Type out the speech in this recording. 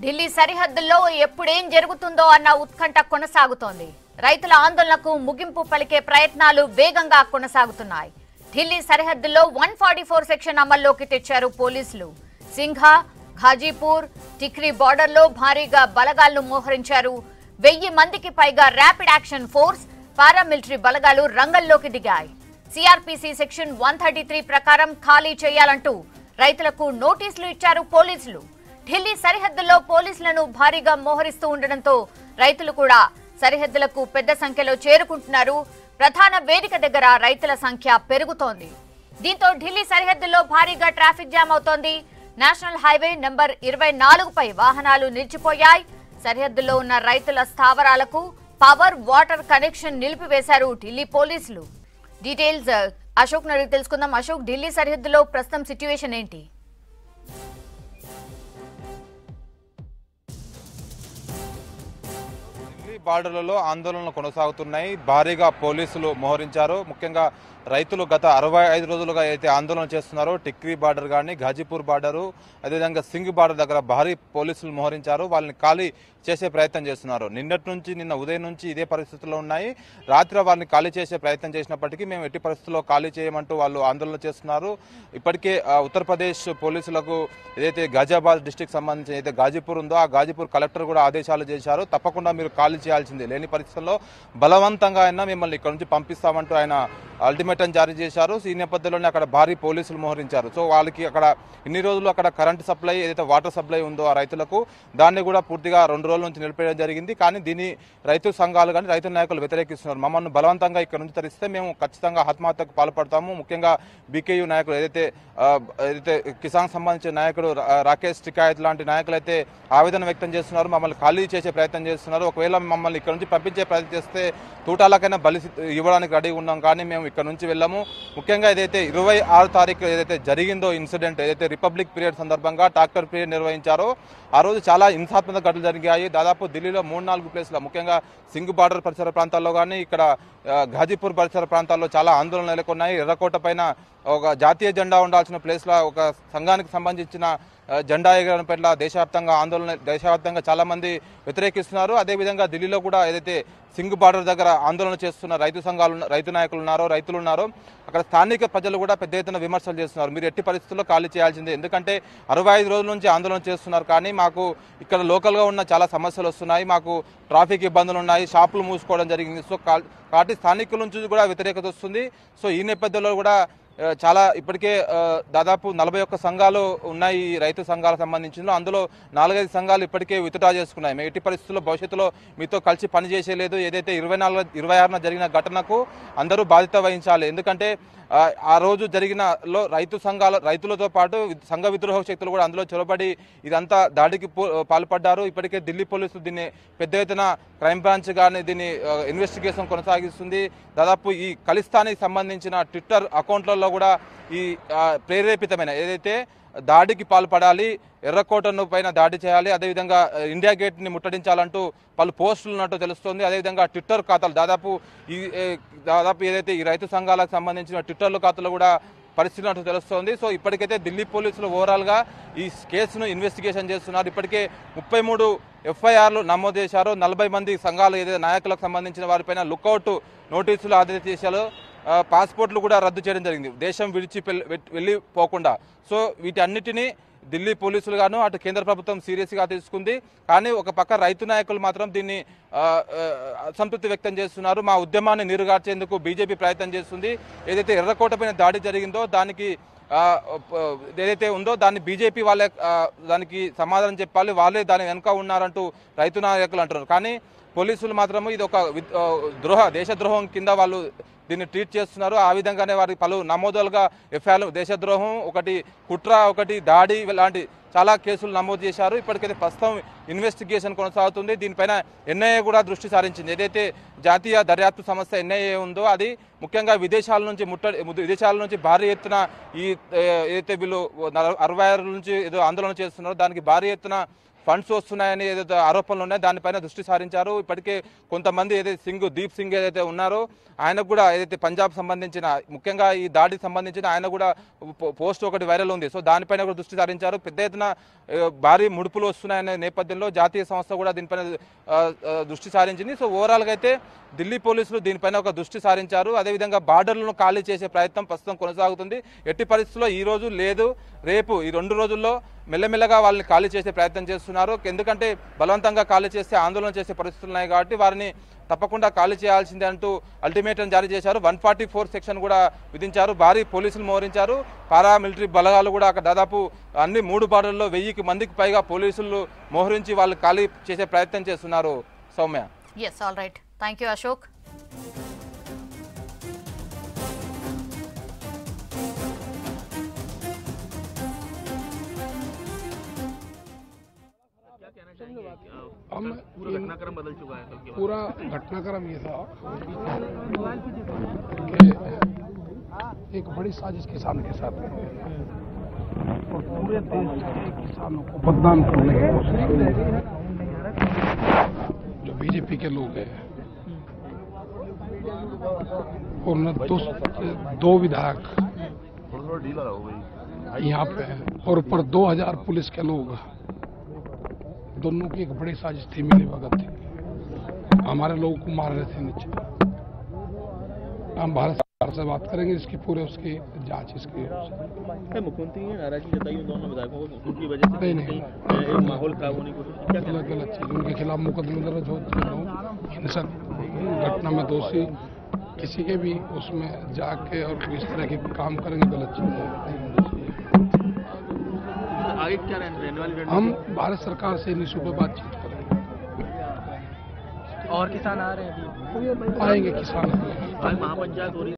ఢిల్లీ సరిహద్దుల్లో ఎప్పుడేం జరుగుతుందో అన్న ఉత్కంఠ కొనసాగుతోంది రైతుల ఆందోళనకు ముగింపు పలికే ప్రయత్నాలు వేగంగా కొనసాగుతున్నాయి ఢిల్లీ సరిహద్దుల్లో వన్ ఫార్టీ ఫోర్ సెక్షన్ అమల్లోకి తెచ్చారు పోలీసులు సింఘా ఘాజీపూర్ టిక్రీ బార్డర్లో భారీగా బలగాలను మోహరించారు వెయ్యి మందికి పైగా ర్యాపిడ్ యాక్షన్ ఫోర్స్ పారామిలిటరీ బలగాలు రంగంలోకి దిగాయి CRPC section one thirty three ప్రకారం ఖాళీ చేయాలంటూ రైతులకు నోటీసులు ఇచ్చారు పోలీసులు ఢిల్లీ సరిహద్దుల్లో పోలీసులను భారీగా మోహరిస్తూ ఉండడంతో రైతులు కూడా సరిహద్దులకు పెద్ద సంఖ్యలో చేరుకుంటున్నారు ప్రధాన వేదిక దగ్గర రైతుల సంఖ్య పెరుగుతోంది దీంతో ఢిల్లీ సరిహద్దుల్లో భారీగా ట్రాఫిక్ జామ్ అవుతోంది నేషనల్ హైవే నెంబర్ ఇరవై నాలుగుపై వాహనాలు నిలిచిపోయాయి సరిహద్దుల్లో ఉన్న రైతుల స్థావరాలకు పవర్ వాటర్ కనెక్షన్ నిలిపివేశారు ఢిల్లీ పోలీసులు డీటెయిల్స్ అశోక్ నడిగి తెలుసుకుందాం అశోక్ ఢిల్లీ సరిహద్దులో ప్రస్తుతం సిచ్యువేషన్ ఏంటి ఢిల్లీ బార్డర్లలో ఆందోళనలు కొనసాగుతున్నాయి భారీగా పోలీసులు మోహరించారు ముఖ్యంగా రైతులు గత అరవై ఐదు రోజులుగా అయితే ఆందోళన చేస్తున్నారో టిక్రీ బార్డర్ కానీ ఘాజీపూర్ బార్డరు అదేవిధంగా సింగ్ బార్డర్ దగ్గర భారీ పోలీసులు మోహరించారు వాళ్ళని ఖాళీ చేసే ప్రయత్నం చేస్తున్నారు నిన్నటి నుంచి నిన్న ఉదయం నుంచి ఇదే పరిస్థితుల్లో ఉన్నాయి రాత్రి వారిని ఖాళీ చేసే ప్రయత్నం చేసినప్పటికీ మేము ఎట్టి పరిస్థితుల్లో ఖాళీ చేయమంటూ వాళ్ళు ఆందోళన చేస్తున్నారు ఇప్పటికే ఆ, ఉత్తరప్రదేశ్ పోలీసులకు ఏదైతే గాజియాబాద్ డిస్టిక్ సంబంధించి అయితే గాజీపూర్ ఉందో ఆ గాజీపూర్ కలెక్టర్ కూడా ఆదేశాలు చేశారు తప్పకుండా మీరు ఖాళీ చేయాల్సిందే లేని పరిస్థితుల్లో బలవంతంగా అయినా మిమ్మల్ని ఇక్కడ నుంచి పంపిస్తామంటూ ఆయన అల్టిమేటం జారీ చేశారు సో ఈ నేపథ్యంలోనే అక్కడ భారీ పోలీసులు మోహరించారు సో వాళ్ళకి అక్కడ ఇన్ని రోజులు అక్కడ కరెంట్ సప్లై ఏదైతే వాటర్ సప్లై ఉందో ఆ రైతులకు దాన్ని కూడా పూర్తిగా రెండు రోజుల నుంచి నిలిపేయడం జరిగింది కానీ దీన్ని రైతు సంఘాలు కానీ రైతు నాయకులు వ్యతిరేకిస్తున్నారు మమ్మల్ని బలవంతంగా ఇక్కడ నుంచి తరిస్తే మేము ఖచ్చితంగా ఆత్మహత్యకు పాల్పడతాము ముఖ్యంగా బీకేయూ నాయకులు ఏదైతే ఆ, ఏదైతే కిసాన్ సంబంధించిన నాయకుడు రా- రాకేష్ టికాయత్ లాంటి నాయకులు అయితే ఆవేదన వ్యక్తం చేస్తున్నారు మమ్మల్ని ఖాళీ చేసే ప్రయత్నం చేస్తున్నారు ఒకవేళ మమ్మల్ని ఇక్కడ నుంచి పంపించే ప్రయత్నం చేస్తే తూటాలకైనా బలి ఇవ్వడానికి రెడీ ఉన్నాం కానీ మేము ఇక్కడ నుంచి వెళ్ళాము ముఖ్యంగా ఏదైతే ఇరవై ఆరు తారీఖు ఏదైతే జరిగిందో ఇన్సిడెంట్ ఏదైతే రిపబ్లిక్ పీరియడ్ సందర్భంగా ట్రాక్టర్ పీరియడ్ నిర్వహించారో ఆ రోజు చాలా హింసాత్మక ఘటనలు జరిగాయి దాదాపు ఢిల్లీలో మూడు నాలుగు ప్లేస్లో ముఖ్యంగా సింగ్ బార్డర్ పరిసర ప్రాంతాల్లో కానీ ఇక్కడ ఆ, ఘాజీపూర్ పరిసర ప్రాంతాల్లో చాలా ఆందోళనలు నెలకొన్నాయి ఎర్రకోట పైన ఒక జాతీయ జెండా ఉండాల్సిన ప్లేస్లో ఒక సంఘానికి సంబంధించిన ఆ, జెండా ఎగరడం పట్ల దేశవ్యాప్తంగా ఆందోళన దేశవ్యాప్తంగా చాలా మంది వ్యతిరేకిస్తున్నారు అదేవిధంగా ఢిల్లీలో కూడా ఏదైతే సింగ్ బార్డర్ దగ్గర ఆందోళన చేస్తున్న రైతు సంఘాలు ఉన్న- రైతు నాయకులు ఉన్నారో రైతులు ఉన్నారో అక్కడ స్థానిక ప్రజలు కూడా పెద్ద ఎత్తున విమర్శలు చేస్తున్నారు మీరు ఎట్టి పరిస్థితుల్లో ఖాళీ చేయాల్సిందే ఎందుకంటే అరవై ఐదు రోజుల నుంచి ఆందోళన చేస్తున్నారు కానీ మాకు ఇక్కడ లోకల్గా ఉన్న చాలా సమస్యలు వస్తున్నాయి మాకు ట్రాఫిక్ ఇబ్బందులు ఉన్నాయి షాపులు మూసుకోవడం జరిగింది సో కా- కాబట్టి స్థానికుల నుంచి కూడా వ్యతిరేకత వస్తుంది సో ఈ నేపథ్యంలో కూడా ఆ, చాలా ఇప్పటికే ఆ, దాదాపు నలభై ఒక్క సంఘాలు ఉన్నాయి ఈ రైతు సంఘాలకు సంబంధించిన అందులో నాలుగైదు సంఘాలు ఇప్పటికే విత్డ్రా చేసుకున్నాయి మేము ఎట్టి పరిస్థితుల్లో భవిష్యత్తులో మీతో కలిసి పనిచేసేలేదు ఏదైతే ఇరవై నాలుగు ఇరవై ఆరున జరిగిన ఘటనకు అందరూ బాధ్యత వహించాలి ఎందుకంటే ఆ, ఆ రోజు జరిగిన లో రైతు సంఘాల రైతులతో పాటు సంఘ విద్రోహ శక్తులు కూడా అందులో చొరబడి ఇదంతా దాడికి పో- పాల్పడ్డారు ఇప్పటికే ఢిల్లీ పోలీసులు దీన్ని పెద్ద ఎత్తున క్రైమ్ బ్రాంచ్ కానీ దీన్ని ఆ, ఇన్వెస్టిగేషన్ కొనసాగిస్తుంది దాదాపు ఈ ఖలిస్తానికి సంబంధించిన ట్విట్టర్ అకౌంట్లలో కూడా ఈ ఆ, ప్రేరేపితమైన ఏదైతే దాడికి పాల్పడాలి ఎర్రకోటను పైన దాడి చేయాలి అదేవిధంగా ఆ, ఇండియా గేట్ని ముట్టడించాలంటూ పలు పోస్టులు ఉన్నట్టు తెలుస్తోంది అదేవిధంగా ట్విట్టర్ ఖాతాలు దాదాపు ఈ ఏ, దాదాపు ఏదైతే ఈ రైతు సంఘాలకు సంబంధించిన ట్విట్టర్ల ఖాతాలు కూడా పరిస్థితి ఉన్నట్టు తెలుస్తోంది సో ఇప్పటికైతే ఢిల్లీ పోలీసులు ఓవరాల్గా ఈ కేసును ఇన్వెస్టిగేషన్ చేస్తున్నారు ఇప్పటికే ముప్పై మూడు ఎఫ్ఐఆర్లు నమోదు చేశారు నలభై మంది సంఘాలు ఏదైతే నాయకులకు సంబంధించిన వారిపైన లుకౌట్ నోటీసులు ఆదేశించారు ఆ, పాస్పోర్ట్లు కూడా రద్దు చేయడం జరిగింది దేశం విడిచి పెల్- వెట్- వెళ్ళిపోకుండా సో వీటన్నిటినీ ఢిల్లీ పోలీసులు గాను అటు కేంద్ర ప్రభుత్వం సీరియస్గా తీసుకుంది కానీ ఒక పక్క రైతు నాయకులు మాత్రం దీన్ని ఆ, ఆ, అసంతృప్తి వ్యక్తం చేస్తున్నారు మా ఉద్యమాన్ని నీరుగార్చేందుకు బీజేపీ ప్రయత్నం చేస్తుంది ఏదైతే ఎర్రకోట పైన దాడి జరిగిందో దానికి ఆ, ప- ఏదైతే ఉందో దాన్ని బీజేపీ వాళ్ళే ఆ, దానికి సమాధానం చెప్పాలి వాళ్ళే దాని వెనుక ఉన్నారంటూ రైతు నాయకులు అంటున్నారు కానీ పోలీసులు మాత్రము ఇది ఒక వి- ఆ, ద్రోహ దేశద్రోహం కింద వాళ్ళు దీన్ని ట్రీట్ చేస్తున్నారు ఆ విధంగానే వారి పలు నమోదులుగా ఎఫ్ఐఆర్లు దేశద్రోహం ఒకటి కుట్ర ఒకటి దాడి ఇలాంటి చాలా కేసులు నమోదు చేశారు ఇప్పటికైతే ప్రస్తుతం ఇన్వెస్టిగేషన్ కొనసాగుతుంది దీనిపైన ఎన్ఐఏ కూడా దృష్టి సారించింది ఏదైతే జాతీయ దర్యాప్తు సంస్థ ఎన్ఐఏ ఉందో అది ముఖ్యంగా విదేశాల నుంచి ముట్టడి ము- విదేశాల నుంచి భారీ ఎత్తున ఈ ఏ, ఏదైతే వీళ్ళు నల- అరవై ఆరు నుంచి ఏదో ఆందోళన చేస్తున్నారో దానికి భారీ ఎత్తున ఫండ్స్ వస్తున్నాయని ఏదైతే ఆరోపణలు ఉన్నాయో దానిపైన దృష్టి సారించారు ఇప్పటికే కొంతమంది ఏదైతే సింగ్ దీప్ సింగ్ ఏదైతే ఉన్నారో ఆయనకు కూడా ఏదైతే పంజాబ్ సంబంధించిన ముఖ్యంగా ఈ దాడికి సంబంధించిన ఆయన కూడా పో- పోస్ట్ ఒకటి వైరల్ ఉంది సో దానిపైన కూడా దృష్టి సారించారు పెద్ద ఎత్తున ఏ, భారీ ముడుపులు వస్తున్నాయనే నేపథ్యంలో జాతీయ సంస్థ కూడా దీనిపైన ఆ, ఆ, దృష్టి సారించింది సో ఓవరాల్గా అయితే ఢిల్లీ పోలీసులు దీనిపైన ఒక దృష్టి సారించారు అదేవిధంగా బార్డర్లను ఖాళీ చేసే ప్రయత్నం ప్రస్తుతం కొనసాగుతుంది ఎట్టి పరిస్థితుల్లో ఈ రోజు లేదు రేపు ఈ రెండు రోజుల్లో మెల్లమెల్లగా వాళ్ళని ఖాళీ చేసే ప్రయత్నం చేస్తున్నారు ఎందుకంటే బలవంతంగా ఖాళీ చేస్తే ఆందోళన చేసే పరిస్థితులు ఉన్నాయి కాబట్టి వారిని తప్పకుండా ఖాళీ చేయాల్సిందే అంటూ అల్టిమేటం జారీ చేశారు వన్ ఫార్టీ ఫోర్ సెక్షన్ కూడా విధించారు భారీ పోలీసులు మోహరించారు పారామిలిటరీ బలగాలు కూడా అక్కడ దాదాపు అన్ని మూడు బార్డర్లో వెయ్యికి మందికి పైగా పోలీసులు మోహరించి వాళ్ళు ఖాళీ చేసే ప్రయత్నం చేస్తున్నారు Soumya yes all right thank you Ashok हम पूरा घटनाक्रम बदल चुका है कल के बाद पूरा घटनाक्रम ये था कि एक बड़ी साजिश किसान के साथ है और पूरे देश के किसानों को बदनाम करने की कोशिश की है। जो बीजेपी के लोग हैं और न दो, दो विधायक यहाँ पे हैं और ऊपर 2000 पुलिस के लोग दोनों की एक बड़ी साजिश थी मिली भगत थी हमारे लोगों को मार रहे थे नीचे हम भारत सरकार से बात करेंगे इसकी पूरे उसकी जांच इसकी है, मुख्यमंत्री ने नाराजगी जताई उन दोनों विधायकों को उनकी वजह से नहीं, नहीं। कहीं, अ, एक माहौल खराब होने की कोशिश की। क्या कहना गलत गलत चीज उनके खिलाफ मुकदमे दर्ज हो हो हिंसक घटना में दोषी किसी के भी उसमें जाके और इस तरह के काम करेंगे गलत चीज है आगे क्या रहने रहने वाली रणनीति? हम भारत सरकार से इन इशू पर बातचीत करेंगे और किसान आ रहे हैं अभी आएंगे किसान आज महापंचायत हो रही है